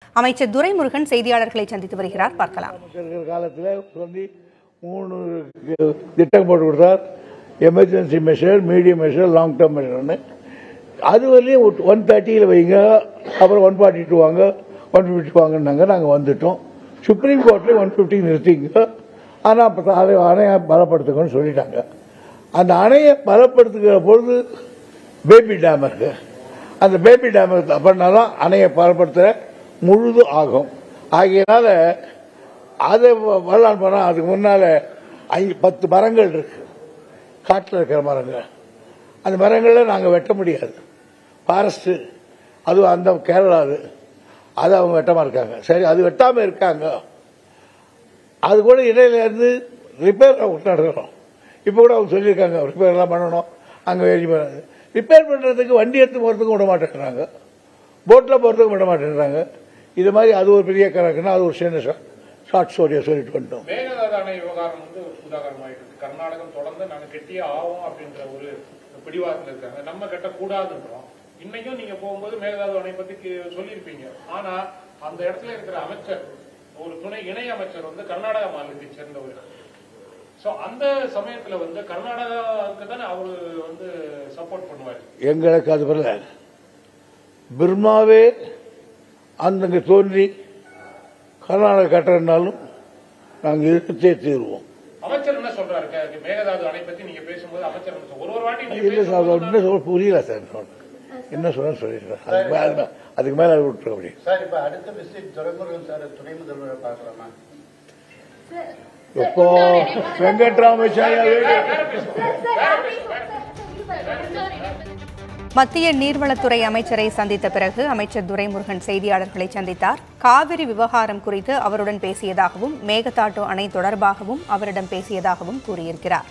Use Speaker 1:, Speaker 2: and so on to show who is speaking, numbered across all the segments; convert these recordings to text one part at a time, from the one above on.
Speaker 1: அமைச்சர் துரைமுருகன் செய்தியாளர்களை சந்தித்து வருகிறார் பார்க்கலாம்
Speaker 2: இருக்கிற காலத்தில் சொல்லி மூணு திட்டம் போட்டு கொடுத்தார் emergency measure medium measure long term மெஷர்னு அது வரலையும் ஒன் தேர்ட்டியில் வைங்க அப்புறம் ஒன் ஃபார்ட்டி டூ வாங்க ஒன் ஃபிஃப்டி வாங்கினாங்க நாங்கள் வந்துட்டோம் சுப்ரீம் கோர்ட்டில் ஒன் ஃபிஃப்டி நிறுத்திங்க ஆனால் அப்போ அதை அணையை பலப்படுத்துக்கணும்னு சொல்லிட்டாங்க அந்த அணையை பலப்படுத்துகிற பொழுது பேபி டேம் இருக்கு அந்த பேபி டேம் பண்ணாதான் அணையை பலப்படுத்துகிற முழுது ஆகும் ஆகையினால அதை வரலான்னு போனால் அதுக்கு முன்னால ஐந்து பத்து மரங்கள் இருக்கு காட்டில் இருக்கிற மரங்கள் அந்த மரங்களை நாங்கள் வெட்ட முடியாது ஃபாரஸ்ட்டு அது அந்த கேரளா அது அது அவங்க வெட்டமாக இருக்காங்க சரி அது வெட்டாமல் இருக்காங்க அது கூட இடையில இருந்து ரிப்பேர் நடக்கிறோம் இப்போ கூட அவங்க சொல்லியிருக்காங்க ரிப்பேர்லாம் பண்ணணும் அங்கே வேலி ரிப்பேர் பண்ணுறதுக்கு வண்டி எடுத்து போகிறதுக்கும் விட மாட்டேங்கிறாங்க போட்டில் போகிறதுக்கும் விட மாட்டேங்கிறாங்க இது மாதிரி அது ஒரு பெரிய கணக்குன்னா அது ஒரு சின்ன ஷார்ட் ஸ்டோரியை சொல்லிட்டு வந்துட்டோம்
Speaker 3: மேகதாது அணை விவகாரம் வந்து உதாரணமாயிட்டு இருக்கு கர்நாடகம் தொடர்ந்து நாங்க கெட்டியே ஆவோம் அப்படின்ற ஒரு பிடிவாதத்தில் இருக்காங்க நம்ம கட்டக்கூடாதுன்றோம் இன்னைக்கும் நீங்க போகும்போது மேகதாது அணை பத்தி கே- சொல்லியிருப்பீங்க ஆனா அந்த இடத்துல இருக்கிற அமைச்சர் ஒரு துணை இணை அமைச்சர் வந்து கர்நாடக மாநிலத்தை சேர்ந்தவர் சோ அந்த சமயத்துல வந்து கர்நாடகாவுக்கு தானே அவரு வந்து சப்போர்ட் பண்ணுவாரு
Speaker 2: எங்களுக்கு அது வரல பிர்மாவே அந்தங்க தோன்றி கர்நாடக கட்டுறதுனாலும் நாங்கள் எதிர்த்தே தீர்வோம்
Speaker 3: அமைச்சர் என்ன சொல்றாரு க- மேகதாது அணை பத்தி நீங்க பேசும்போது அமைச்சர் என்ன சொல்றாரு? ஒரு ஒரு வாட்டி நீங்க
Speaker 2: இல்லை சார்
Speaker 3: பேசும்போது
Speaker 2: என்ன சொல்ல புரியல சார் எனக்கு. என்ன சொல்ல சொல்லிடுறேன் அதுக்கு மேல அதுக்கு மேலே அது விட்டுருக்க முடியும்
Speaker 4: சார் இப்ப அடுத்த விசிட் துரைமுருகன் சார் துணை முதல்வரை பார்க்கலாமா
Speaker 2: எப்போ வெங்கட்ராமச்சாரியா வீடு
Speaker 1: மத்திய நீர்வளத்துறை அமைச்சரை சந்தித்த பிறகு அமைச்சர் துரைமுருகன் செய்தியாளர்களை சந்தித்தார் காவிரி விவகாரம் குறித்து அவருடன் பேசியதாகவும் மேகதாட்டு அணை தொடர்பாகவும் அவரிடம் பேசியதாகவும் கூறியிருக்கிறார்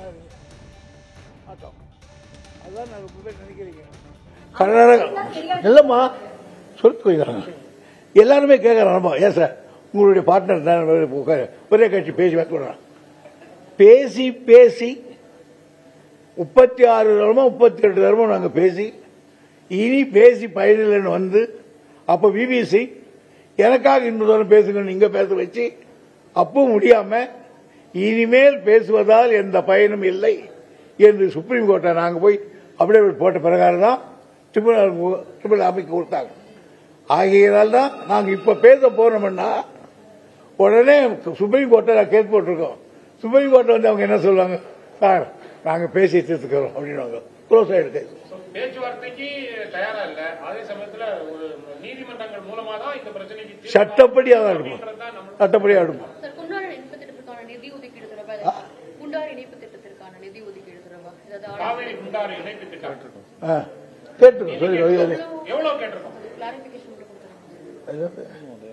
Speaker 2: கர்நாடகா இல்லைம்மா சொல்லி போயிடறாங்க எல்லாருமே கேட்கறாங்கம்மா ஏன் சார் உங்களுடைய பார்ட்னர் தான் உட்காரு. ஒரே கட்சி பேசி வைக்கிறான் பேசி பேசி முப்பத்தி ஆறு தரமோ முப்பத்தி எட்டு தரமோ நாங்கள் பேசி இனி பேசி பயனில்லைன்னு வந்து அப்போ பிபிசி எனக்காக இன்னொரு தரம் பேசுங்கன்னு இங்க பேச வச்சு அப்போ முடியாம இனிமேல் பேசுவதால் எந்த பயனும் இல்லை என்று சுப்ரீம் கோர்ட்டை நாங்கள் போய் அப்படியே போட்ட பிரகாரம் தான் ட்ரிபுனல் ட்ரிபுனல் அமைக்க கொடுத்தாங்க ஆகையினால் தான் நாங்கள் இப்போ பேச போனோம்னா உடனே சுப்ரீம் கோர்ட்டை கேஸ் போட்டிருக்கோம் சுப்ரீம் கோர்ட்டை வந்து அவங்க என்ன சொல்லுவாங்க சார் நாங்கள் பேசி தீர்த்துக்கிறோம் அப்படின்வாங்க க்ளோஸ் ஆயிடுது
Speaker 3: பேச்சுவார்த்தைக்கு தயாரா இல்ல அதே சமயத்துல ஒரு நீதிமன்றங்கள் மூலமா தான் இந்த பிரச்சனைக்கு தீர்வு
Speaker 2: சட்டப்படியாக தான் எடுப்போம்
Speaker 3: அப்படின்றதுதான் நம்ம
Speaker 2: சட்டப்படியாக எடுப்போம்
Speaker 5: சார் குண்டாறு இணைப்பு திட்டத்திற்கான நிதி ஒதுக்கீடு தொடர்பாக குண்டாறு இணைப்பு திட்டத்திற்கான நிதி ஒதுக்கீடு தொடர்பாக ஏதாவது
Speaker 3: காவேரி குண்டாறு இணைப்பு திட்டம்
Speaker 2: ஆ கேட்டுருக்கோம் சொல்லி அது-
Speaker 3: எவ்வளவு கேட்டிருக்கோம்
Speaker 5: கிளாரிபிகேஷன் மட்டும் கொடுத்துருங்க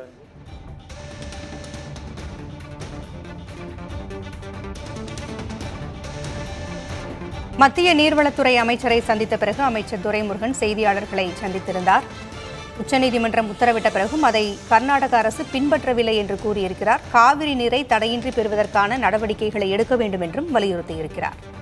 Speaker 1: மத்திய நீர்வளத்துறை அமைச்சரை சந்தித்த பிறகு அமைச்சர் துரைமுருகன் செய்தியாளர்களை சந்தித்திருந்தார் உச்சநீதிமன்றம் உத்தரவிட்ட பிறகும் அதை கர்நாடக அரசு பின்பற்றவில்லை என்று கூறியிருக்கிறார் காவிரி நீரை தடையின்றி பெறுவதற்கான நடவடிக்கைகளை எடுக்க வேண்டும் என்றும் வலியுறுத்தியிருக்கிறார்